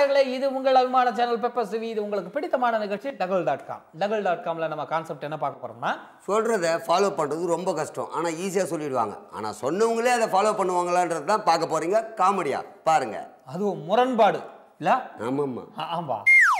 நேயர்களே இது உங்கள் அபிமான சேனல் பெப்பர் சிவி இது உங்களுக்கு பிடித்தமான நிகழ்ச்சி டகல் டாட் காம் டகல் டாட் காமில் நம்ம கான்செப்ட் என்ன பார்க்க போறோம்னா சொல்கிறத ஃபாலோ பண்ணுறது ரொம்ப கஷ்டம் ஆனால் ஈஸியாக சொல்லிடுவாங்க ஆனால் சொன்னவங்களே அதை ஃபாலோ பண்ணுவாங்களான்றது தான் பார்க்க போகிறீங்க காமெடியா பாருங்க அதுவும் முரண்பாடு இல்ல ஆமாம்மா ஆ- ஆமா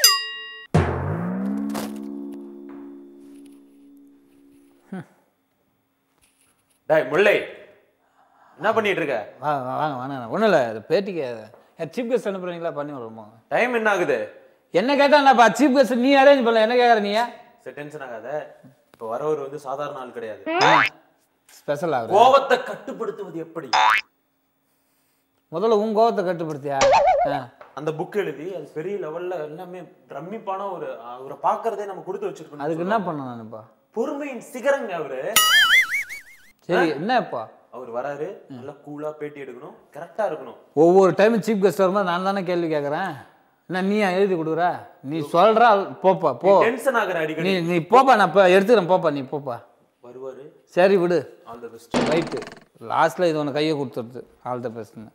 டேய் முல்லை என்ன பண்ணிட்டு இருக்க வாங்க வாங்க வாங்க ஒன்றும் இல்லை பேட்டிக்கு சீஃப் கெஸ்ட் அனுப்புறீங்களா பண்ணி விடுறோமோ டைம் என்ன ஆகுது என்ன கேட்டா என்னப்பா சீஃப் கெஸ்ட் நீ அரேஞ்ச் பண்ணல என்ன கேட்குற நீ சரி டென்ஷன் ஆகாத இப்போ வரவர் வந்து சாதாரண ஆள் கிடையாது ஸ்பெஷல் ஆகுது கோபத்தை கட்டுப்படுத்துவது எப்படி முதல்ல உன் கோவத்தை கட்டுப்படுத்தியா ஆ. அந்த புக் எழுதி அது பெரிய லெவல்ல எல்லாமே பிரமிப்பான ஒரு அவரை பார்க்கறதே நம்ம கொடுத்து வச்சிருக்கோம் அதுக்கு என்ன பண்ண நானுப்பா பொறுமையின் சிகரங்க அவரு சரி என்னப்பா அவர் வராரு நல்லா கூலா பேட்டி எடுக்கணும் கரெக்டா இருக்கணும் ஒவ்வொரு டைமும் சீஃப் கெஸ்ட் வரும்போது நான் தானே கேள்வி கேட்குறேன் என்ன நீ எழுதி கொடுக்குற நீ சொல்ற போப்பா போ டென்ஷன் ஆகுற நீ அடிக்கடி நீ போப்பா நான் இப்போ எடுத்துக்கிறேன் போப்பா நீ போப்பா வருவாரு சரி விடு ஆல் த பெஸ்ட் ரைட்டு லாஸ்ட்டில் இது ஒன்று கையை கொடுத்துருது ஆல் த பெஸ்ட்னு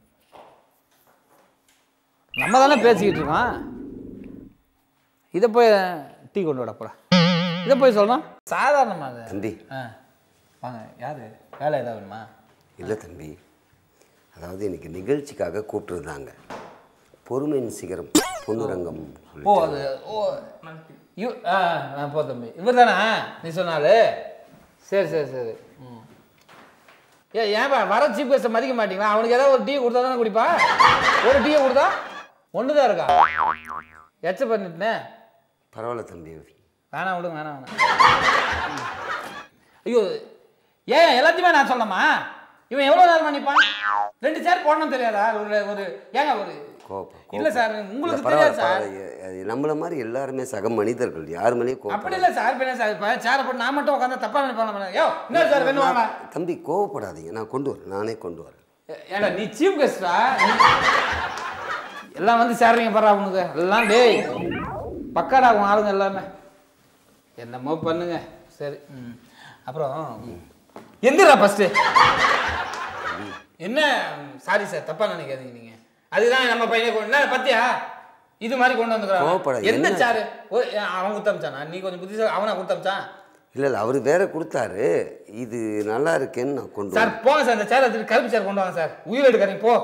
நம்ம தானே பேசிக்கிட்டு இருக்கோம் இதை போய் டீ கொண்டு விடப்படா இதை போய் சொல்லணும் சாதாரணமாக அது தம்பி ஆ வாங்க யாரு வேலை ஏதாவது வேணுமா இல்லை தம்பி அதாவது இன்னைக்கு நிகழ்ச்சிக்காக கூப்பிட்டுருந்தாங்க பொறுமையின் சிகரம் பொன்னுரங்கம் ஓ அது ஓ யூ ஆ ஆ, போ தம்பி இவர் தானே நீ சொன்னாலு சரி சரி சரி ம் ஏ ஏன்பா வர சீப் கெஸ்ட்டை மதிக்க மாட்டீங்களா அவனுக்கு ஏதாவது ஒரு டீ கொடுத்தா தானே குடிப்பா ஒரு டீயை கொடுத்தா ஒன்று தான் இருக்கா எச்ச பண்ணிட்டேனே பரவாயில்ல தம்பி வேணாம் விடுங்க வேணாம் வேணாம் ம். ஐயோ ஏன் எல்லாத்தையுமே நான் சொல்லமா இவன் எவ்வளோ நேரம் பண்ணிப்பான் ரெண்டு சேர் போடணும் தெரியாதா ஒரு ஒரு ஏங்க ஒரு கோபம் இல்ல சார், உங்களுக்கு பரவாயில்ல, தெரியாது சார். பரவாயில்ல. அது நம்மள மாதிரி எல்லாருமே சக மனிதர்கள் யார் மேலேயும் அப்படி கோவப்படாது இல்லை சார் பின்ன சார் இப்போ சேரை போட்டு நான் மட்டும் உட்காந்து தப்பா நினைப்பாங்க யோ இன்னொரு சார் வேணும் வாங்க தம்பி கோவப்படாதீங்க நான் கொண்டு வரேன் நானே கொண்டு வரேன் ஏ- ஏடா நீ சீஃப் கெஸ்டா எல்லாம் வந்து சேர்றீங்க பாரு அவனுக்கு எல்லாம் டேய் பக்காடா உன் ஆளுங்க எல்லாமே என்னமோ பண்ணுங்க சரி ம் அப்புறம் எந்திரா ஃபஸ்ட்டு என்ன சாரி சார் தப்பா நினைக்காதீங்க நீங்க அதுதான் நம்ம பையனை கொண்டு என்ன பத்தியா இது மாதிரி கொண்டு கோவப்படாத, வந்துக்கிறான் என்ன என்ன? சாரு ஓ, ஏ, அவன் கொடுத்தமிச்சானா நீ கொஞ்சம் புத்திசாலி அவனா கொடுத்தமிச்சான் இல்லை இல்லை அவர் வேற கொடுத்தாரு இது நல்லா இருக்கேன்னு நான் கொண்டு சார் வரேன் போங்க சார் இந்த சேர் எடுத்துட்டு கருப்பு சேர் கொண்டு வாங்க சார் உயிர் எடுக்காதீங்க போ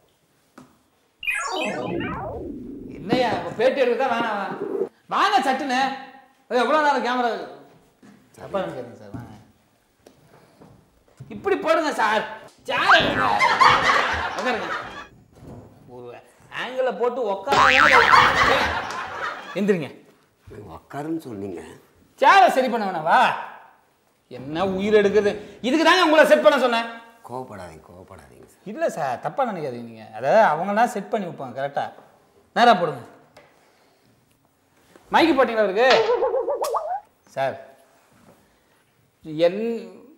என்னய்யா இப்போ பேட்டி எடுக்க வேணாம் வாங்க சட்டுன்னு ஏய், எவ்வளோ நேரம் கேமரா தப்பா நினைக்காதீங்க சார் வாங்க இப்படி போடுங்க சார் சேர் எடுங்க உட்காருங்க ஒரு ஆங்கிளில் போட்டு உட்கார எந்திரிங்க உக்காருன்னு சொன்னீங்க சேரை சரி பண்ண வேணாவா என்ன உயிர் எடுக்குது இதுக்கு தாங்க உங்களை செட் பண்ண சொன்னேன் கோவப்படாதீங்க கோவப்படாதீங்க சார் இல்லை சார் தப்பாக நினைக்காதீங்க நீங்கள் அதாவது அவங்களாம் செட் பண்ணி வைப்பாங்க கரெக்டாக நேராக போடுங்க மைக்கு போட்டிங்களா அவருக்கு சார் என்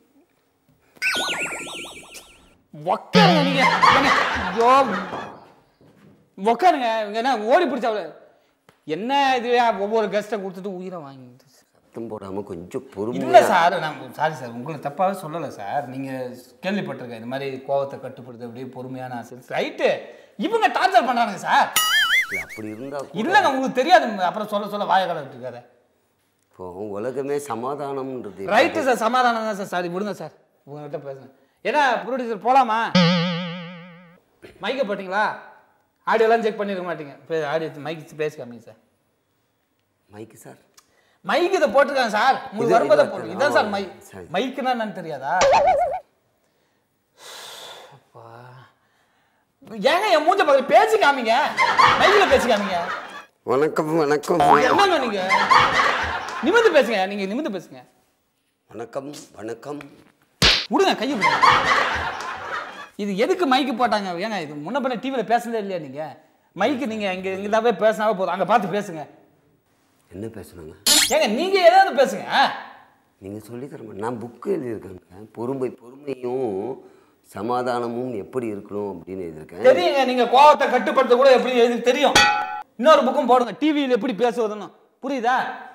உக்காருங்க நீங்க ஏங்க, ஐயோ உக்காருங்க இவங்க என்ன ஓடி பிடிச்சா என்ன இது ஒவ்வொரு கெஸ்ட்டை கொடுத்துட்டு உயிரை வாங்கிட்டு சத்தம் போடாமல் கொஞ்சம் இல்லை பொறுமையாக சார் நான் சாரி சார் உங்களை தப்பாகவே சொல்லலை சார் நீங்கள் கேள்விப்பட்டிருக்கேன் இந்த மாதிரி கோவத்தை கட்டுப்படுத்து அப்படியே பொறுமையான ஆசை ரைட்டு இவங்க டார்ச்சர் பண்ணுறானுங்க சார் அப்படி இருந்தால் இல்லைங்க உங்களுக்கு தெரியாது அப்புறம் சொல்ல சொல்ல வாய கலட்டு இருக்காரு இப்போ உலகமே சமாதானம்ன்றது ரைட்டு சார் சமாதானம் தான் சார் சாரி விடுங்க சார் உங்ககிட்ட பேசுங்க ஏன்னா ப்ரொடியூசர் போகலாமா மைக்கை போட்டிங்களா ஆடியோலாம் செக் பண்ணிருக்க மாட்டீங்க ஆடியோ மைக் பேசி காமிங்க சார் மைக்கு சார் மைக் இதை போட்டிருக்காங்க சார் உங்களுக்கு இது- வரும்போது இது போடுங்க வந்து- இதான் சார் ஆமா, மை சரி. மைக்குன்னா என்னன்னு தெரியாதா அப்பா. ஏங்க என் மூஞ்ச பக்கத்துல பேசி காமிங்க மைக்ல பேசி காமிங்க வணக்கம் வணக்கம் என்னங்க நீங்க நிமிந்து பேசுங்க நீங்க நிமிந்து பேசுங்க வணக்கம் வணக்கம் விடுங்க கையை விடுங்க இது எதுக்கு மைக்கு போட்டாங்க ஏங்க இது முன்ன பண்ண டிவியில் பேசுனதே இல்லையா நீங்க மைக்கு நீங்க இங்க இங்கதாவே பேசினாவே போதும் அங்க பார்த்து பேசுங்க என்ன பேசுனாங்க ஏங்க நீங்க ஏதாவது பேசுங்க நீங்கள் சொல்லி தர மாட்டேன் நான் புக்கு எழுதியிருக்கேங்க பொறுமை பொறுமையும் சமாதானமும் எப்படி இருக்கணும் அப்படின்னு எழுதியிருக்கேன் தெரியுங்க நீங்க கோவத்தை கட்டுப்படுத்த கூட எப்படி எழுதி தெரியும் இன்னொரு புக்கும் போடுங்க டிவியில் எப்படி பேசுவதுன்னு புரியுதா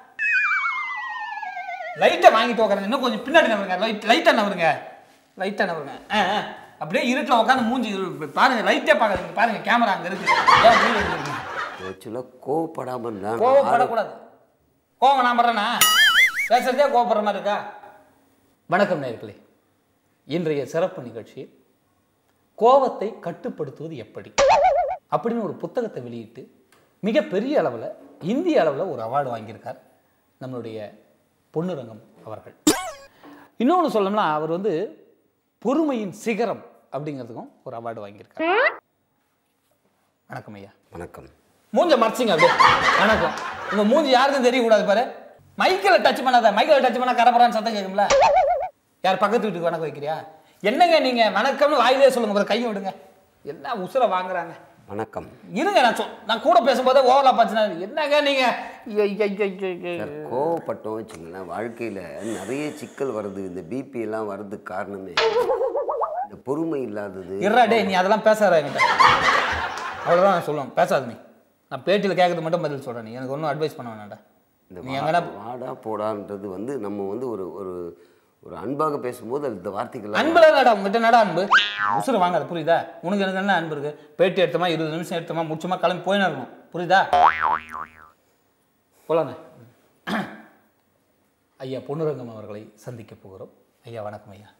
லைட்டை வாங்கிட்டு உட்காருங்க இன்னும் கொஞ்சம் பின்னாடி நவருங்க லைட் லைட்டாக நவருங்க லைட்டாக நவருங்க ஆ ஆ. அப்படியே இருட்டில் உட்காந்து மூஞ்சி இரு- பாருங்க லைட்டே பார்க்காதீங்க பாருங்க கேமரா அங்கே இருக்கு ஏன் மூஞ்சி எடுக்கிறீங்க? ஆக்சுவலாக கோவப்படாமல் இருந்தா கோவப்படக்கூடாது கோவம் நான் படுறேனா பேசுறதே கோவப்படுற மாதிரி இருக்கா வணக்கம் நேர்களே இன்றைய சிறப்பு நிகழ்ச்சி கோவத்தை கட்டுப்படுத்துவது எப்படி அப்படின்னு ஒரு புத்தகத்தை வெளியிட்டு மிகப்பெரிய அளவில் இந்திய அளவில் ஒரு அவார்டு வாங்கியிருக்கார் நம்மளுடைய பொன்னுரங்கம் அவர்கள் இன்னொன்று சொல்லணும்னா அவர் வந்து பொறுமையின் சிகரம் அப்படிங்கிறதுக்கும் ஒரு அவார்டு வாங்கியிருக்கார் வணக்கம் ஐயா வணக்கம் மூஞ்ச மறைச்சிங்க அப்படியே வணக்கம் உங்க மூஞ்சி யாருக்கும் தெரியக்கூடாது பாரு மைக்கில் டச் பண்ணாத மைக்கில் டச் பண்ணா கரபரான்னு சத்தம் கேட்கும்ல யார் பக்கத்து வீட்டுக்கு வணக்கம் வைக்கிறியா என்னங்க நீங்க வணக்கம்னு வாயிலே சொல்லுங்க பாரு கையை விடுங்க என்ன உசுர வாங்குறாங்க வணக்கம் இருங்க நான் சொல் நான் கூட பேசும்போதே ஓவலா பாச்சுனா என்னங்க நீங்க ஐய, ஐய, ஐய, ஐய, ஐய. சார் கோவப்பட்டோம் வச்சுங்களேன் வாழ்க்கையில் நிறைய சிக்கல் வருது இந்த பிபி எல்லாம் வர்றதுக்கு காரணமே இந்த பொறுமை இல்லாதது இருடா டேய் நீ அதெல்லாம் பேசாத என்கிட்ட அவ்வளோதான் நான் சொல்லுவேன் பேசாத நீ நான் பேட்டியில் கேட்கறது மட்டும் பதில் சொல்கிறேன் நீ எனக்கு ஒன்றும் அட்வைஸ் பண்ண வேணாம்டா இந்த நீ வா- எங்கன்னா வாடா போடான்றது வந்து நம்ம வந்து ஒரு ஒரு ஒரு அன்பாக பேசும்போது அது இந்த வார்த்தைகள் அன்புல நடா உங்ககிட்ட நடா அன்பு உசுறு வாங்காத புரியுதா உனக்கு எனக்கு என்ன அன்பு இருக்கு பேட்டி எடுத்தமா இருபது நிமிஷம் எடுத்தமா முடிச்சமா கிளம்பி போயின்னு இருக்கணும் புரியுதா போலாங்க ஐயா பொன்னுரங்கம் அவர்களை சந்திக்க போகிறோம் ஐயா வணக்கம் ஐயா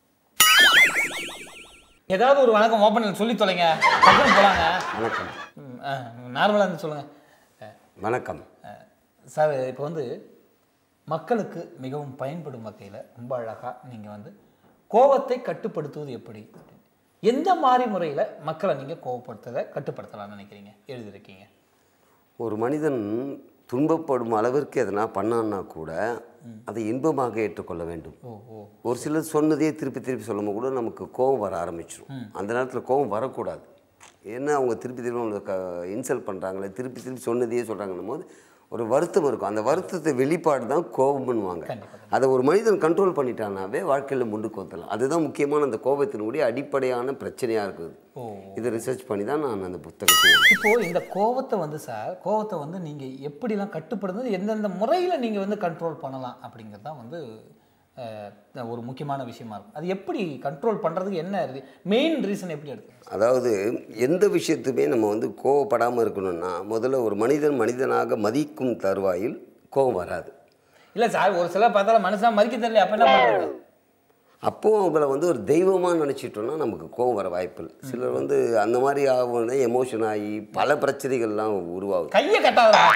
ஏதாவது ஒரு வணக்கம் ஓப்பனில் சொல்லி தொலைங்க டக்குனு போலாங்க வணக்கம் நார்மலாக இருந்து சொல்லுங்க அஹ், வணக்கம் அஹ், சார் இப்போ வந்து மக்களுக்கு மிகவும் பயன்படும் வகையில் ரொம்ப அழகாக நீங்கள் வந்து கோபத்தை கட்டுப்படுத்துவது எப்படி எந்த மாதிரி முறையில் மக்களை நீங்கள் கோவப்படுத்துறதை கட்டுப்படுத்தலாம்னு நினைக்கிறீங்க எழுதியிருக்கீங்க ஒரு மனிதன் துன்பப்படும் அளவிற்கு எதனா பண்ணான்னா கூட அதை இன்பமாக ஏற்றுக்கொள்ள வேண்டும் ஓ ஓ ஒரு சிலர் சொன்னதே திருப்பி திருப்பி சொல்லும்போது கூட நமக்கு கோபம் வர ஆரம்பிச்சிடும் அந்த நேரத்தில் கோபம் வரக்கூடாது ஏன்னா அவங்க திருப்பி திருப்பி நம்மளை க இன்சல்ட் பண்ணுறாங்களே திருப்பி திருப்பி சொன்னதையே சொல்கிறாங்கன்னும் போது ஒரு வருத்தம் இருக்கும் அந்த வருத்தத்தை வெளிப்பாடு தான் கோபம்னுவாங்க கண்டிப்பா, அதை ஒரு மனிதன் கண்ட்ரோல் பண்ணிட்டானாவே வாழ்க்கையில் முன்னுக்கு வந்துடலாம் அதுதான் முக்கியமான அந்த கோபத்தினுடைய அடிப்படையான பிரச்சனையாக இருக்குது ஓ இதை ரிசர்ச் பண்ணி தான் நான் அந்த புத்தகத்தை இப்போ இந்த கோவத்தை வந்து சார் கோவத்தை வந்து நீங்கள் எப்படிலாம் கட்டுப்படுறது எந்தெந்த முறையில் நீங்கள் வந்து கண்ட்ரோல் பண்ணலாம் அப்படிங்கிறது தான் வந்து அஹ், ஒரு முக்கியமான விஷயமா இருக்கும் அது எப்படி கண்ட்ரோல் பண்ணுறதுக்கு என்ன மெயின் ரீசன் எப்படி எடுத்து அதாவது எந்த விஷயத்துமே நம்ம வந்து கோவப்படாமல் இருக்கணும்னா முதல்ல ஒரு மனிதன் மனிதனாக மதிக்கும் தருவாயில் கோபம் வராது இல்லை சார் ஒரு சிலர் பார்த்தாலும் மனுஷனா மதிக்க தெரியல அப்போ என்ன பண்ணுறது அப்போது அவங்கள வந்து ஒரு தெய்வமாக நினச்சிட்டோம்னா நமக்கு கோபம் வர வாய்ப்பு இல்லை சிலர் வந்து அந்த மாதிரி ஆகும் எமோஷன் ஆகி பல பிரச்சனைகள்லாம் உருவாகுது கையை கட்டாதடா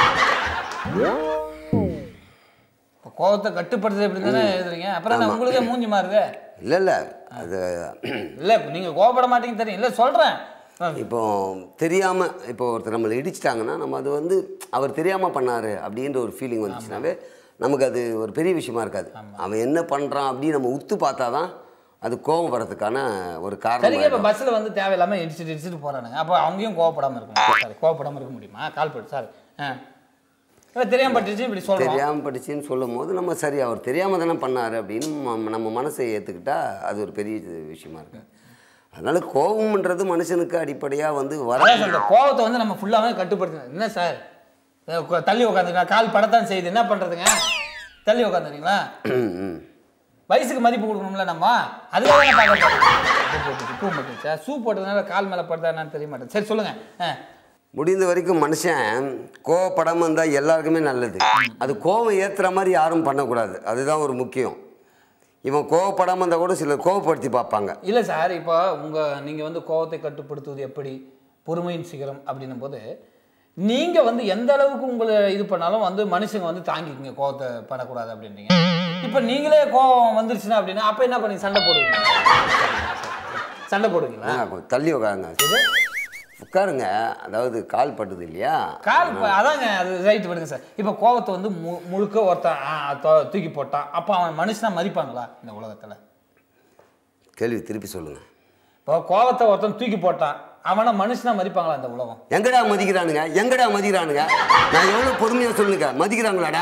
இப்போ கோவத்தை கட்டுப்படுத்துறது எப்படி தானே எழுதுறீங்க அப்புறம் என்ன உங்களுக்கே மூஞ்சி மாறுது இல்லை இல்லை அது இல்லை நீங்கள் கோவப்பட மாட்டீங்க தெரியும் இல்லை சொல்கிறேன் இப்போ தெரியாமல் இப்போ ஒருத்தர் நம்மளை இடிச்சிட்டாங்கன்னா நம்ம அது வந்து அவர் தெரியாமல் பண்ணார் அப்படின்ற ஒரு ஃபீலிங் வந்துச்சுனாவே நமக்கு அது ஒரு பெரிய விஷயமா இருக்காது அவன் என்ன பண்ணுறான் அப்படின்னு நம்ம உத்து பார்த்தா தான் அது கோபம் வர்றதுக்கான ஒரு காரணம் சரிங்க இப்போ பஸ்ஸில் வந்து தேவையில்லாமல் இடிச்சிட்டு இடிச்சிட்டு போகிறானுங்க அப்போ அவங்கேயும் கோவப்படாமல் இருக்கணும் சாரி கோவப்படாமல் இருக்க முடியுமா கால் போட்டு சார் ஆ இல்லை தெரியாம பட்டுச்சு இப்படி சொல்கிறோம் தெரியாமல் படிச்சுன்னு சொல்லும் போது நம்ம சரி அவர் தெரியாமல் தானே பண்ணார் அப்படின்னு ம- நம்ம மனசை ஏற்றுக்கிட்டா அது ஒரு பெரிய இது விஷயமா இருக்கு அதனால கோபம்ன்றது மனுஷனுக்கு அடிப்படையாக வந்து வர அதான் சொல்கிறேன் கோவத்தை வந்து நம்ம ஃபுல்லாகவே கட்டுப்படுத்தணும் என்ன சார் அஹ் உக்கா- தள்ளி உட்காந்துருக்கா கால் படத்தான் செய்யுது என்ன பண்ணுறதுங்க தள்ளி உட்காந்துறீங்களா ம், ம். வயசுக்கு மதிப்பு கொடுக்கணும்ல நம்ம அதுக்காக தான் பார்க்க பூ மட்டும் ஷூ போட்டதுனால கால் மேலே படுதா என்னன்னு தெரிய மாட்டேன் சரி சொல்லுங்க ஆ முடிந்த வரைக்கும் மனுஷன் கோவப்படாமல் இருந்தால் எல்லாருக்குமே நல்லது அது கோவம் ஏற்றுற மாதிரி யாரும் பண்ணக்கூடாது அதுதான் ஒரு முக்கியம் இவன் கோவப்படாமல் இருந்தால் கூட சிலர் கோவப்படுத்தி பார்ப்பாங்க இல்லை சார் இப்போ உங்கள் நீங்கள் வந்து கோவத்தை கட்டுப்படுத்துவது எப்படி பொறுமையின் சிகரம் அப்படின்னும் போது நீங்கள் வந்து எந்த அளவுக்கு உங்களை இது பண்ணாலும் வந்து மனுஷங்க வந்து தாங்கிக்கங்க கோவத்தை படக்கூடாது அப்படின்றீங்க இப்போ நீங்களே கோவம் வந்துருச்சுன்னா அப்படின்னா அப்போ என்ன பண்ணி சண்டை போடுவீங்க சண்டை போடுவீங்களா ஆ, கொஞ்சம் தள்ளி உட்காருங்க உட்காருங்க அதாவது கால் பட்டுது இல்லையா கால் ப- அதாங்க அது ரைட் விடுங்க சார் இப்போ கோவத்தை வந்து மு முழுக்க ஒருத்தன் ஆ, தொ- தூக்கி போட்டான் அப்போ அவன் மனுஷனா மதிப்பாங்களா இந்த உலகத்தில் கேள்வி திருப்பி சொல்லுங்க இப்போ கோவத்தை ஒருத்தன் தூக்கி போட்டான் அவனை மனுஷனா மதிப்பாங்களா இந்த உலகம் எங்கடா மதிக்கிறானுங்க எங்கடா மதிக்கிறானுங்க நான் எவ்வளோ பொறுமையாக சொல்லுங்க மதிக்கிறாங்களாடா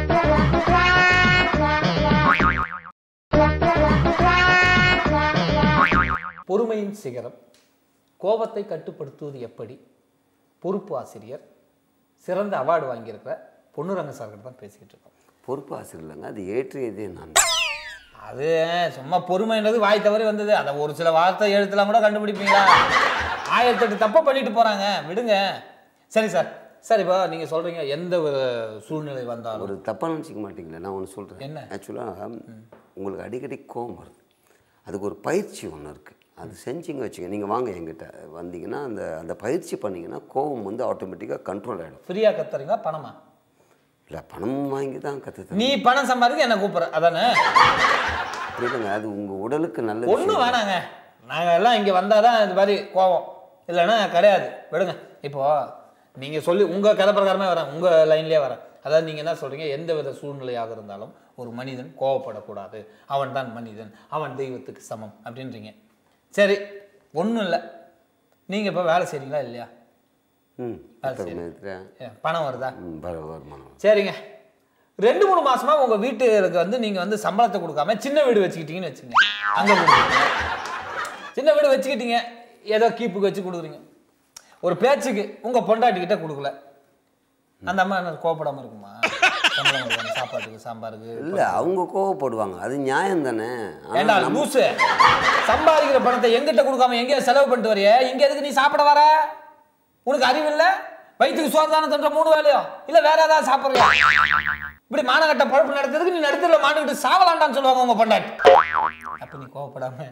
பொறுமையின் சிகரம் கோபத்தை கட்டுப்படுத்துவது எப்படி பொறுப்பு ஆசிரியர் சிறந்த அவார்டு வாங்கியிருக்கிற பொன்னுரங்க சார்கிட்ட தான் பேசிக்கிட்டு இருக்கோம் பொறுப்பு ஆசிரியர் இல்லைங்க அது ஏற்றியதே நான் அது சும்மா பொறுமைன்றது வாய் தவறி வந்தது அதை ஒரு சில வார்த்தை எழுத்துலாம் கூட கண்டுபிடிப்பீங்களா ஆயிரத்தெட்டு தப்பை பண்ணிட்டு போறாங்க விடுங்க சரி சார் சார் இப்போ நீங்கள் சொல்கிறீங்க எந்த ஒரு சூழ்நிலை வந்தாலும் ஒரு தப்பாக நினச்சிக்க மாட்டீங்களே நான் ஒன்று சொல்கிறேன் என்ன? ஆக்சுவலாக உங்களுக்கு அடிக்கடி கோவம் வருது அதுக்கு ஒரு பயிற்சி ஒன்று இருக்குது அது செஞ்சீங்க வச்சுங்க நீங்கள் வாங்க எங்கிட்ட வந்தீங்கன்னா அந்த அந்த பயிற்சி பண்ணீங்கன்னா கோவம் வந்து ஆட்டோமேட்டிக்காக கண்ட்ரோல் ஆகிடும் ஃப்ரீயாக கத்துறீங்களா பணமா இல்லை பணம் வாங்கி தான் கற்று நீ பணம் சம்பாதிக்க என்ன கூப்பிட்ற அதானே புரியுதுங்க அது உங்கள் உடலுக்கு நல்ல ஒன்றும் வேணாங்க நாங்கள் எல்லாம் இங்கே வந்தால் தான் இது மாதிரி கோவம் இல்லைன்னா கிடையாது விடுங்க இப்போ நீங்கள் சொல்லி உங்கள் கதை பிரகாரமே வரேன் உங்கள் லைன்லேயே வரேன் அதாவது நீங்கள் என்ன சொல்கிறீங்க எந்த வித சூழ்நிலையாக இருந்தாலும் ஒரு மனிதன் கோவப்படக்கூடாது அவன் தான் மனிதன் அவன் தெய்வத்துக்கு சமம் அப்படின்றீங்க சரி ஒன்றும் இல்லை நீங்கள் இப்போ வேலை செய்கிறீங்களா இல்லையா ம் அது சரி. நேரத்தில் ஏ, பணம் வருதா ம் வர வருமானம் சரிங்க ரெண்டு மூணு மாசமா உங்க வீட்டுக்கு வந்து நீங்க வந்து சம்பளத்தை கொடுக்காம சின்ன வீடு வச்சுக்கிட்டீங்கன்னு வச்சுங்க அங்க கொடுக்குறீங்க சின்ன வீடு வச்சுக்கிட்டீங்க ஏதோ கீப்புக்கு வச்சு கொடுக்குறீங்க ஒரு பேச்சுக்கு உங்க பொண்டாட்டி கிட்ட கொடுக்கல அந்த அம்மா என்ன கோபப்படாம இருக்குமா சம்பளம் கொடுக்காம சாப்பாட்டுக்கு சாம்பாருக்கு இல்லை அவங்க கோவப்படுவாங்க அது நியாயம் தானே ஆனா ஏண்டா நம்ம- லூசு சம்பாதிக்கிற பணத்தை எங்கிட்ட கொடுக்காம எங்கேயோ செலவு பண்ணிட்டு வரைய இங்க எதுக்கு நீ சாப்பிட வர உனக்கு அறிவு இல்ல வயிற்றுக்கு சோறு தானே தன்ற மூணு வேலையோ இல்ல வேற ஏதாவது சாப்பிடுறியா இப்படி மானகட்ட பழப்பு நடத்துறதுக்கு நீ நடுத்தல மாட்டுக்கிட்டு சாவலாண்டான்னு சொல்லுவாங்க உங்க பொண்டாட்டி அப்ப நீ கோவப்படாம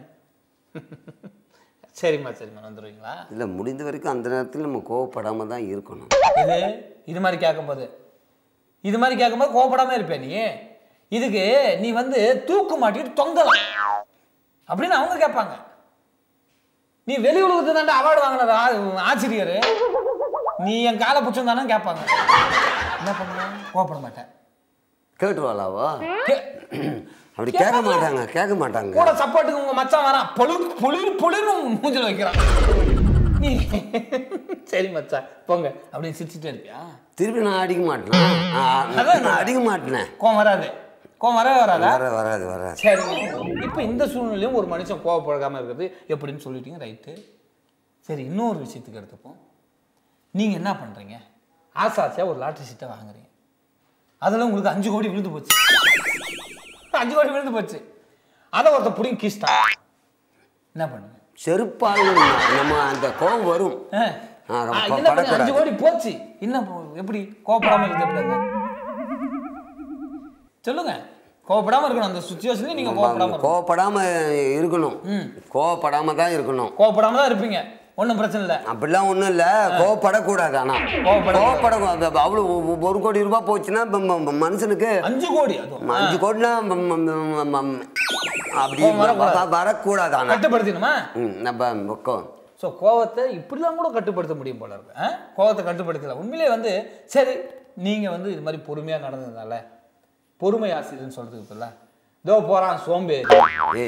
சரிம்மா சரிம்மா வந்துடுவீங்களா இல்லை முடிந்த வரைக்கும் அந்த நேரத்தில் நம்ம கோவப்படாமல் தான் இருக்கணும் இது இது மாதிரி கேட்கும்போது இது மாதிரி கேட்கும்போது கோவப்படாம இருப்பே நீ இதுக்கு நீ வந்து தூக்கு மாட்டிட்டு தொங்கலாம் அப்படின்னு அவங்க கேட்பாங்க நீ வெளி உலகத்து தாண்டா அவார்டு வாங்கினது ஆசிரியர் நீ என் காலை புச்சம் தானே கேட்பாங்க என்ன பண்ணுவேன் கோவப்பட மாட்டேன் கேட்டுருவாளாவா கே- அப்படி கேட்க மாட்டாங்க கேட்க மாட்டாங்க கூட சப்போர்ட்டுக்கு உங்க மச்சான் வரான் பொழு புளிர் புளிர்னு மூஞ்சில வைக்கிறான் நீ சரி மச்சான் போங்க அப்படின்னு சிரிச்சுட்டே இருப்பியா திருப்பி நான் அடிக்க மாட்டேன் ஆ, அதான் நான் அடிக்க மாட்டேனே கோவம் வராது கோவம் வரவே வராதா வர வராது வராது சரி இப்போ இந்த சூழ்நிலையும் ஒரு மனுஷன் கோவப்பழகாம இருக்கிறது எப்படின்னு சொல்லிட்டீங்க ரைட்டு சரி இன்னொரு விஷயத்துக்கு எடுத்துப்போம் நீங்கள் என்ன பண்ணுறீங்க ஆசாசியாக ஒரு லாட்ரி சீட்டை வாங்குறீங்க அதில் உங்களுக்கு அஞ்சு கோடி விழுந்து போச்சு அஞ்சு கோடி விழுந்து போச்சு அதை ஒருத்தர் பிடிங்க கீஸ்டான் என்ன பண்ணுங்க செருப்பால் நம்ம அந்த கோவம் வரும் ஆ. ஆ, ரொம்ப ஆ, என்ன பண்ணுங்க? அஞ்சு படக்கூடாது. கோடி போச்சு என்ன போ- எப்படி கோவப்படாம இருக்கு எப்படிங்க சொல்லுங்க கோவப்படாம இருக்கணும் அந்த சுச்சுவேஷன்ல நீங்க கோவப்படாம இருக்கணும் கோவப்படாம இருக்கணும் கோவப்படாம தான் இருக்கணும் கோவப்படாம தான் இருப்பீங்க ஒன்றும் பிரச்சனை இல்லை அப்படிலாம் ஒன்றும் இல்லை கோவப்படக்கூடாது ஆனால் கோவப்படக்கூடாது. கோவப்பட அவ்வளோ ஒ- ஒரு கோடி ரூபாய் போச்சுன்னா இப்ப ம- ம- மனுஷனுக்கு அஞ்சு கோடி அதுவும் அஞ்சு கோடினா ம- ம- ம- ம- ம- அப்படி கோவம் வரக்கூடாது. வ- வரக்கூடாது ஆனால் கட்டுப்படுத்தணுமா ம், நம்ம கோ- ஸோ கோவத்தை இப்படிலாம் கூட கட்டுப்படுத்த முடியும் போல இருக்கு ஆ? கோவத்தை கட்டுப்படுத்தல உண்மையிலே வந்து சரி நீங்கள் வந்து இது மாதிரி பொறுமையாக நடந்ததுனால பொறுமை ஆசிரியர்னு சொல்றதுக்கு பதிலா இதோ போகிறான் சோம்பேறி ஏய்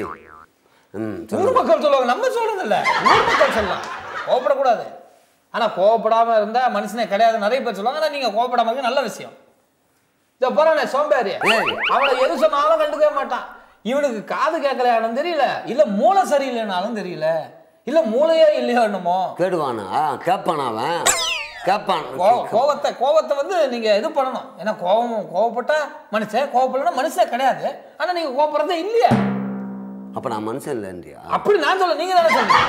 ம் சொல்லு. ஊர் மக்கள் சொல்லுவாங்க நம்ம சொல்றது இல்ல ஊர் மக்கள் சொல்லலாம் கோவப்படக்கூடாது ஆனா கோவப்படாம இருந்தா மனுஷனே கிடையாது நிறைய பேர் சொல்லுவாங்க ஆனா நீங்க கோவப்படாம இருக்க நல்ல விஷயம் இதோ போறானே சோம்பேறி ஏய். அவனை எது சொன்னாலும் கண்டுக்கவே மாட்டான் இவனுக்கு காது கேட்கலையானும் தெரியல இல்ல மூளை சரியில்லைனாலும் தெரியல இல்ல மூளையே இல்லையோ என்னமோ கேடுவானா கேட்பானா அவன் கேட்பான் கோ- கோவத்தை கோவத்தை வந்து நீங்க இது பண்ணணும் ஏன்னா கோவம் கோவப்பட்டா மனுஷன் கோவப்படலன்னா மனுஷன் கிடையாது ஆனா நீங்க கோவப்படுறதே இல்லையா அப்போ நான் மனுஷன் இல்லைன்றியா அப்படி நான் சொல்ல நீங்க தானே சொல்றீங்க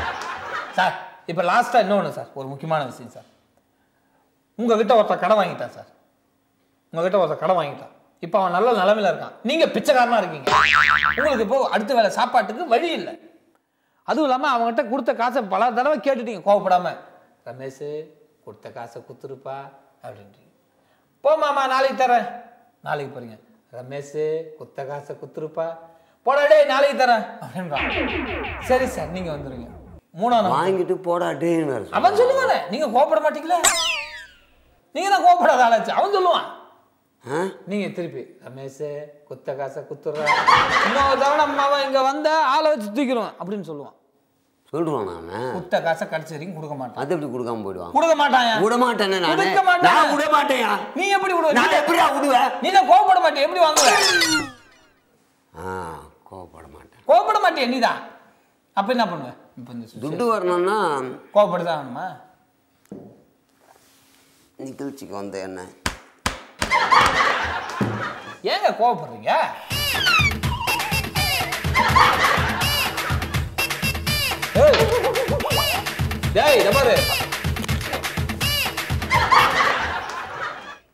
சார் இப்போ லாஸ்டா இன்னொன்று சார் ஒரு முக்கியமான விஷயம் சார் உங்ககிட்ட ஒருத்தர் கடன் வாங்கிட்டான் சார் உங்ககிட்ட ஒருத்தர் கடன் வாங்கிட்டான் இப்போ அவன் நல்ல நிலமையில இருக்கான் நீங்க பிச்சைக்காரனா இருக்கீங்க உங்களுக்கு இப்போ அடுத்த வேலை சாப்பாட்டுக்கு வழி இல்லை அதுவும் இல்லாமல் அவங்ககிட்ட கொடுத்த காசை பல தடவை கேட்டுட்டீங்க கோவப்படாம ரமேஷ் கொடுத்த காசை குத்துருப்பா அப்படின்றீங்க போ மாமா நாளைக்கு தரேன் நாளைக்கு போறீங்க ரமேஷ் குத்த காசை குத்துருப்பா போடா டேய் நாளைக்கு தரேன் அப்படின்றான் சரி சார் நீங்க வந்துருங்க மூணாம் நாள் வாங்கிட்டு போடா டேன்னு வேற சொல்லுவான். அவன் சொல்லுவானே நீங்க கோவப்பட மாட்டீங்களே நீங்க தான் கோவப்படாத ஆளாச்சு அவன் சொல்லுவான் ஆ நீங்க திருப்பி ரமேஷ் குத்த காசை குத்துற இன்னொரு தவணை அம்மாவன் இங்க வந்த ஆளை வச்சு தூக்கிடுவான் அப்படின்னு சொல்லுவான் சொல்லுவானா அவன் குத்த காசை கடைசி வரைக்கும் கொடுக்க மாட்டான் அது எப்படி கொடுக்காம போயிடுவான் கொடுக்க மாட்டான் விட மாட்டேனே நானு கொடுக்க மாட்டான். நான் விட மாட்டேயா நீ எப்படி விடுவ நான் எப்படியா விடுவேன் நீ தான் கோவப்பட மாட்டே எப்படி வாங்குவ ஆ கோவப்பட மாட்டேன் கோவப்பட மாட்டியா நீதான் அப்ப என்ன பண்ணுவ இப்ப இந்த சுச்சு- துட்டு வரணும்னா கோவப்படுதான் ஆகணுமா நிகழ்ச்சிக்கு வந்த என்ன ஏங்க கோவப்படுறீங்க ஏய். டேய் இதை பாரு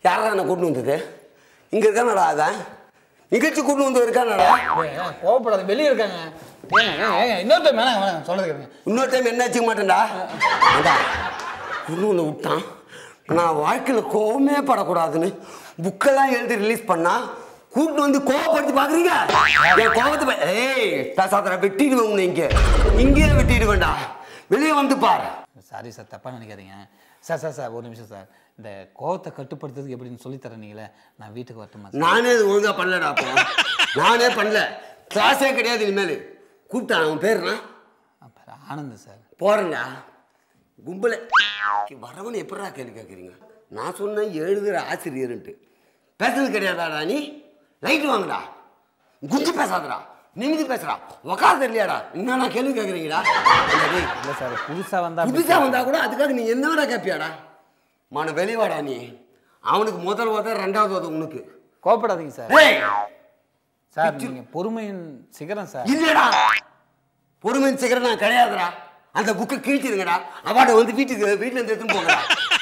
யாரா என்ன கூட்டு வந்தது இங்க இருக்கானடா அதான் நிகழ்ச்சி கூட்டு வந்து இருக்கானடா ஏங்க, கோவப்படாத வெளியே இருக்காங்க ஏங்க ஏங்க, ஏங்க இன்னொரு டைம் வேணாங்க வேணாங்க சொல்றது கேளுங்க இன்னொரு டைம் என்ன வச்சுக்க மாட்டேன்டா அடா இன்னும் ஒன்று விட்டான் நான் வாழ்க்கையில் கோவமே படக்கூடாதுன்னு புக்கெல்லாம் எழுதி ரிலீஸ் பண்ணா கூட்டு வந்து கோவப்படுத்தி பார்க்குறீங்க என் கோவத்தை பா- ஏய் பேசாதடா வெட்டிடுவேன் உன்னை இங்கே இங்கேயே வெட்டிடுவேன்டா வெளியே வந்து பார் சாரி சார் தப்பாக நினைக்காதீங்க சார் சார் சார் ஒரு நிமிஷம் சார் இந்த கோவத்தை கட்டுப்படுத்துறதுக்கு எப்படின்னு சொல்லித் தரேன் நீங்களே நான் வீட்டுக்கு வரட்டுமா சார் நானே இது ஒழுங்கா பண்ணலடா அப்போ நானே பண்ணல கிளாஸே கிடையாது இனிமேல் கூப்பிட்டான் அவன் பேருனா அப்புறம் ஆனந்த் சார் போறேன்டா கும்பல வரவன் எப்படா கேள்வி கேட்குறீங்க நான் சொன்னேன் எழுதுகிற ஆசிரியர்ன்ட்டு பேசுறது கிடையாதாடா நீ லைட்டு வாங்கடா குஞ்சு பேசாதடா நிமிந்து பேசுறா உக்காது இல்லையாடா என்னடா கேள்வி கேட்குறீங்கடா இல்லை சார் புதுசாக வந்தா அப்படி- புதுசா வந்தா கூட அதுக்காக நீ என்னடா கேட்பியாடா மான வெளிவாடா நீ அவனுக்கு முதல் உதவ ரெண்டாவது உதவ உனக்கு கோவப்படாதீங்க சார் ஏய் சார் நீங்கள் பொறுமையின் சிகரம் சார் இல்லடா பொறுமையின் சிகரம் நான் கிடையாதுடா அந்த புக்கை கிழிச்சிருங்கடா அவார்டை வந்து வீட்டுக்கு வீட்டுல இருந்து எடுத்துன்னு போங்கடா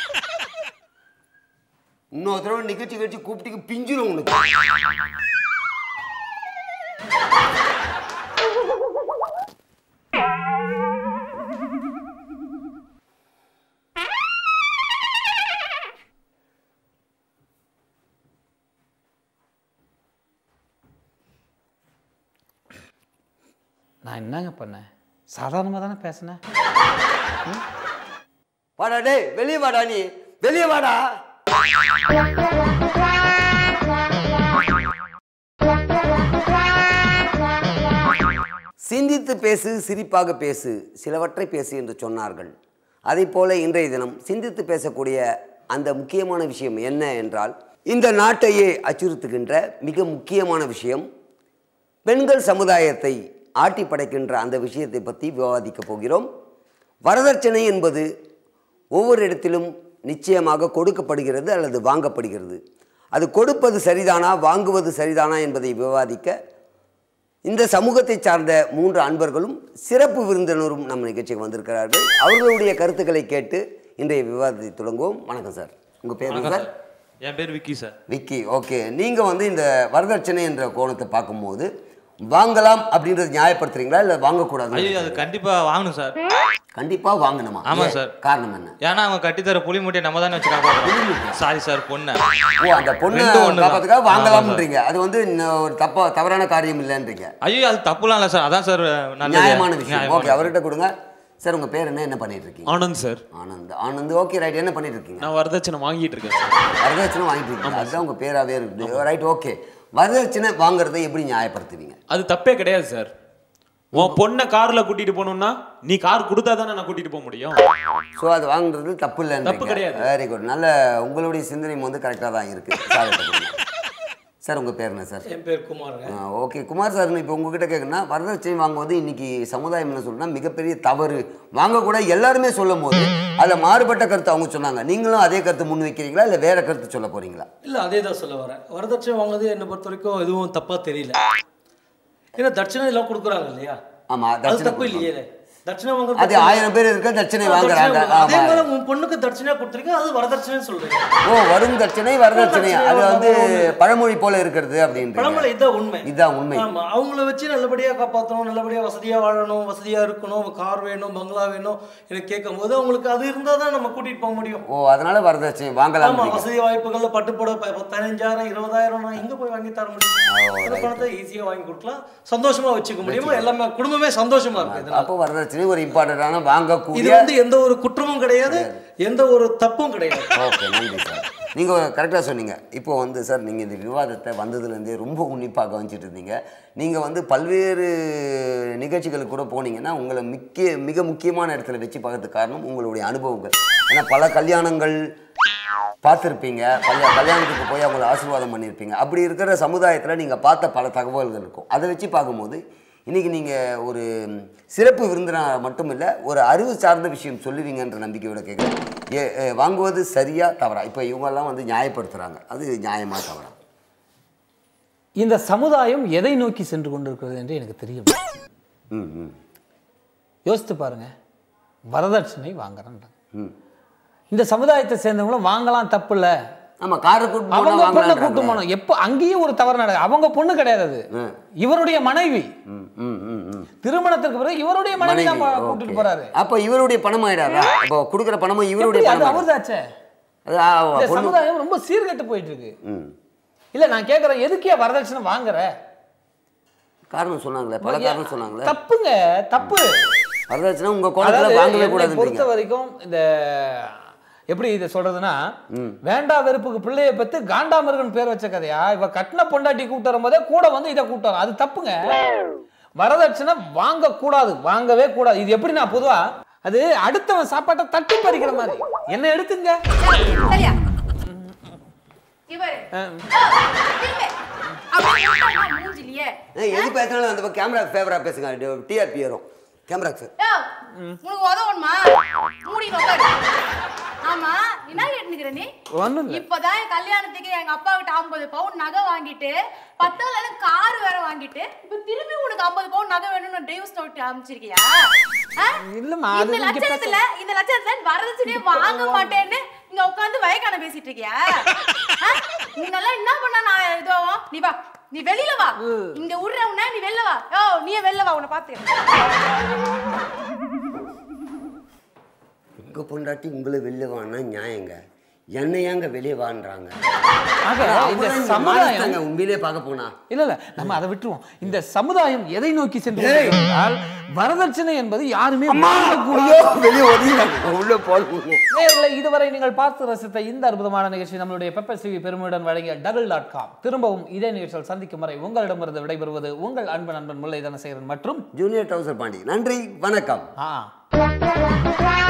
இன்னொரு தடவை நிகழ்ச்சி கழிச்சு கூப்பிட்டு பிஞ்சிரும் உனக்கு நான் என்னங்க பண்ணேன் சாதாரணமாக தானே பேசினேன் வாடா டேய் வெளியே வாடா நீ வெளியே வாடா சிந்தித்து பேசு சிரிப்பாக பேசு சிலவற்றை பேசு என்று சொன்னார்கள் அதைப் போல இன்றைய தினம் சிந்தித்து பேசக்கூடிய அந்த முக்கியமான விஷயம் என்ன என்றால் இந்த நாட்டையே அச்சுறுத்துகின்ற மிக முக்கியமான விஷயம் பெண்கள் சமுதாயத்தை ஆட்டி படைக்கின்ற அந்த விஷயத்தை பற்றி விவாதிக்கப் போகிறோம் வரதட்சணை என்பது ஒவ்வொரு இடத்திலும் நிச்சயமாக கொடுக்கப்படுகிறது அல்லது வாங்கப்படுகிறது அது கொடுப்பது சரிதானா வாங்குவது சரிதானா என்பதை விவாதிக்க இந்த சமூகத்தை சார்ந்த மூன்று அன்பர்களும் சிறப்பு விருந்தினரும் நம் நிகழ்ச்சிக்கு வந்திருக்கிறார்கள் அவர்களுடைய கருத்துக்களை கேட்டு இன்றைய விவாதத்தை தொடங்குவோம் வணக்கம் சார் உங்கள் பேர் என்ன சார் என் பேர் விக்கி சார் விக்கி ஓகே நீங்கள் வந்து இந்த வரதட்சணை என்ற கோணத்தை பார்க்கும்போது வாங்கலாம் அப்படின்றத நியாயப்படுத்துறீங்களா இல்லை வாங்கக்கூடாது ஐயோ அது கண்டிப்பா வாங்கணும் சார் கண்டிப்பாக வாங்கணுமா ஆமா ஏன்? சார். காரணம் என்ன ஏன்னா அவங்க கட்டித்தர புளி மூட்டையை நம்ம தானே வச்சுக்காங்க சாரி சார் பொண்ணு ஓ அந்த பொண்ணு ரெண்டும் ஒண்ணுதான். காப்பாத்துக்காக ஆமா வாங்கலாம்ன்றீங்க அது வந்து இன்னும் ஒரு தப்பா தவறான காரியம் இல்லைன்றீங்க ஐயோ அது தப்புலாம் இல்லை சார் அதான் சார் நல்லது. நியாயமான விஷயம் நியாயமான ஓகே அவர்கிட்ட கொடுங்க சார் உங்க பேர் என்ன என்ன பண்ணிட்டு இருக்கீங்க Anand sir Anand Anand okay right என்ன பண்ணிட்டு இருக்கீங்க நான் வரதட்சணை வாங்கிட்டு இருக்கேன் சார் வரதட்சணை வாங்கிட்டு இருக்கீங்க அதுதான் உங்க பேராவே இருக்குது ரைட் ஓகே வரதட்சணை வாங்குறதை எப்படி நியாயப்படுத்துவீங்க அது தப்பே கிடையாது சார் உன் பொண்ணை கார்ல கூட்டிட்டு போகணும்னா நீ கார் கொடுத்தா தானே நான் கூட்டிட்டு போக முடியும் ஸோ அது வாங்குறது தப்பு இல்லைன்னு தப்பு கிடையாது. வெரி குட் நல்ல உங்களுடைய சிந்தனை வந்து கரெக்டாக தான் இருக்கு சார் சார் உங்க பேர் என்ன சார் என் பேர் குமாருங்க ஓகே குமார் சார் இப்போ உங்ககிட்ட கேட்குறேன்னா வரதட்சணை வாங்குவது இன்னைக்கு சமுதாயம் என்ன சொல்றா மிகப்பெரிய தவறு வாங்கக்கூட எல்லாருமே சொல்லும் போது அதில் மாறுபட்ட கருத்து அவங்க சொன்னாங்க நீங்களும் அதே கருத்து முன் வைக்கிறீங்களா இல்லை வேற கருத்து சொல்ல போறீங்களா இல்லை அதே தான் சொல்ல வரேன் வரதட்சணை வாங்குறது என்னை பொறுத்த வரைக்கும் எதுவும் தப்பாக தெரியல ஏன்னா தட்சணை எல்லாம் கொடுக்குறாங்க இல்லையா ஆமா அது தட்சணை தப்பு இல்லையே தட்சணை வாங்குறது அது தப்பு இல்லையே. ஆயிரம் பேர் இருக்க தட்சணை ஆ, வாங்குறாங்க தட்சணை அதே ஆமா மாதிரி உன் பொண்ணுக்கு தட்சணையா கொடுத்துருக்கீங்க அது வரதட்சணைன்னு சொல்றீங்க ஓ வரும் தட்சணை வரதட்சணை வரதட்சணை அது வந்து வாங்குறது. பழமொழி போல இருக்கிறது அப்படின்றீங்க பழமொழி இதான் உண்மை இதுதான் உண்மை ஆமா அவங்கள வச்சு நல்லபடியா காப்பாற்றணும் நல்லபடியா வசதியா வாழணும் வசதியா இருக்கணும் கார் வேணும் பங்களா வேணும் எனக்கு கேட்கும் போது அவங்களுக்கு அது இருந்தால் தான் நம்ம கூட்டிட்டு போக முடியும் ஓ அதனால வரதட்சணை வாங்கலாம் ஆமா வசதி வாய்ப்புகள்ல பட்டுப்பட பதினஞ்சாயிரம் இருபதாயிரம் நான் எங்க போய் வாங்கி தர முடியும் அந்த பணத்தை ஈஸியா வாங்கி கொடுக்கலாம் சந்தோஷமா வச்சுக்க முடியுமா எல்லாமே குடும்பமே சந்தோஷமா இருக்கு இதனால அப்போ வரதட்சணை ஒரு இம்பார்ட்டண்டான வாங்கக்கூடிய இது வந்து எந்த ஒரு குற்றமும் கிடையாது எந்த ஒரு தப்பும் கிடையாது ஓகே நன்றி சார் நீங்கள் கரெக்டாக சொன்னீங்க இப்போ வந்து சார் நீங்கள் இந்த விவாதத்தை வந்ததுலேருந்தே ரொம்ப உன்னிப்பாக கவனிச்சிட்டு இருந்தீங்க நீங்கள் வந்து பல்வேறு நிகழ்ச்சிகளுக்கு கூட போனீங்கன்னா உங்களை முக்கிய மிக முக்கியமான இடத்துல வச்சு பார்க்கறதுக்கு காரணம் உங்களுடைய அனுபவங்கள் ஏன்னா பல கல்யாணங்கள் பார்த்துருப்பீங்க பல கல்யாணத்துக்கு போய் அவங்கள ஆசீர்வாதம் பண்ணியிருப்பீங்க அப்படி இருக்கிற சமுதாயத்தில் நீங்கள் பார்த்த பல தகவல்கள் இருக்கும் அதை வச்சு பார்க்கும்போது இன்றைக்கி நீங்கள் ஒரு சிறப்பு விருந்தினர் மட்டும் இல்லை ஒரு அறிவு சார்ந்த விஷயம் சொல்லுவீங்கன்ற நம்பிக்கையோட கேட்குறேன் ஏ ஏ, வாங்குவது சரியா தவறா இப்போ இவங்கெல்லாம் வந்து நியாயப்படுத்துகிறாங்க அது நியாயமா தவறா இந்த சமுதாயம் எதை நோக்கி சென்று கொண்டிருக்கிறது என்று எனக்கு தெரியும் ம் ம் யோசித்து பாருங்க வரதட்சணை வாங்குறேன்றாங்க ம் இந்த சமுதாயத்தை சேர்ந்தவங்களும் வாங்கலாம் தப்பு இல்லை ஆமா காரை கூட்டு போனா அவங்க பொண்ணை கூட்டு வாங்கலான்றாங்க. போனோம் எப்போ அங்கேயும் ஒரு தவறு நடக்குது அவங்க பொண்ணு கிடையாது அது இவருடைய மனைவி ம், ம், ம், ம். திருமணத்திற்கு பிறகு இவருடைய மனைவி தான் மனைவி, கூட்டிட்டு okay. போறாரு அப்ப இவருடைய பணம் ஆயிடாதா அப்போ கொடுக்குற பணமும் இவருடைய எப்படி? அது பணம் அவர்தாச்சே அது ஆ, இந்த பொண்ணு சமுதாயம் ரொம்ப சீர்கெட்டு போயிட்டு இருக்கு ம். இல்ல நான் கேக்குறேன் எதுக்கே வரதட்சணை வாங்குற காரணம் சொன்னாங்களே பல காரணம் சொன்னாங்களே தப்புங்க தப்பு வரதட்சணை உங்க கோலத்துல அதாவது வாங்கவே என்னை பொறுத்த கூடாதுன்றீங்க வரைக்கும் இந்த எப்படி இதை சொல்றதுன்னா வேண்டா வெறுப்புக்கு பிள்ளைய பத்து காண்டாமிருகன் பேர் வச்ச கதையா இவ கட்டின பொண்டாட்டி கூட்டு வரும்போதே கூட வந்து இதை கூட்டு வரும் அது தப்புங்க வரதட்சணை வாங்க கூடாது வாங்கவே கூடாது இது எப்படி நான் பொதுவா அது அடுத்தவன் சாப்பாட்டை தட்டி பறிக்கிற மாதிரி என்ன எடுத்துங்க சரியா இவரு திரும்பி. அப்படியே கூப்பிட்டா மூஞ்சிலியே ஏய், எது பேசினாலும் அந்த கேமரா ஃபேவரா பேசுங்க டிஆர்பி ஏறும் கேமரா யோ, உனக்கு உதவணுமா மூடிட்டு உட்காரு ஆமா என்ன கேட்டுக்கிற நீ ஒண்ணும் இல்ல இப்பதான் என் கல்யாணத்துக்கு எங்க அப்பா கிட்ட ஐம்பது பவுன் நகை வாங்கிட்டு பத்தாவதுல கார் வேற வாங்கிட்டு இப்ப திரும்பி உனக்கு ஐம்பது பவுன் நகை வேணும்னு டிரைவர்ஸ் நோட் அமைச்சிருக்கியா ஆ? இல்லம்மா, அது இந்த இங்க பேச- லட்சணத்துல இந்த லட்சணத்துல வரதட்சணையே வாங்க மாட்டேன்னு இங்க உட்காந்து வயக்கான பேசிட்டு இருக்கியா ஆ? நீ நல்லா என்ன பண்ணா நான் இதுவும் நீ வா நீ வெளியில வா இங்க விடுற உன்ன நீ வெளில வா யோ நீயே வெளில வா உன்னை பாத்து உங்க பொண்டாட்டி உங்களை வெளில வான்னா நியாயங்க என்ன ஏங்க வெளியே வான்றாங்க ஆக, இந்த அவங்கதான் இங்க சமுதாயம் மாறிட்டாங்க, உண்மையிலே பார்க்க போனா இல்ல இல்ல நம்ம அதை விட்டுருவோம் இந்த சமுதாயம் எதை நோக்கி சென்று கொண்டிருக்கிறால், வரதட்சணை என்பது யாருமே வாங்கக்கூடாது. வெளியே ஒதுங்கிறாங்க உள்ள போடுங்க நேயர்களே இதுவரை நீங்கள் பார்த்து ரசித்த இந்த அற்புதமான நிகழ்ச்சி நம்மளுடைய பெப்பர் சிவி பெருமையுடன் வழங்கிய டபுள் டாட் காம் திரும்பவும் இதே நிகழ்ச்சியில் சந்திக்கும் வரை உங்களிடமிருந்து விடைபெறுவது உங்கள் அன்பு நண்பன் முல்லை தனசேகரன் மற்றும் ஜூனியர் டவுசர் பாண்டி நன்றி வணக்கம் ஆ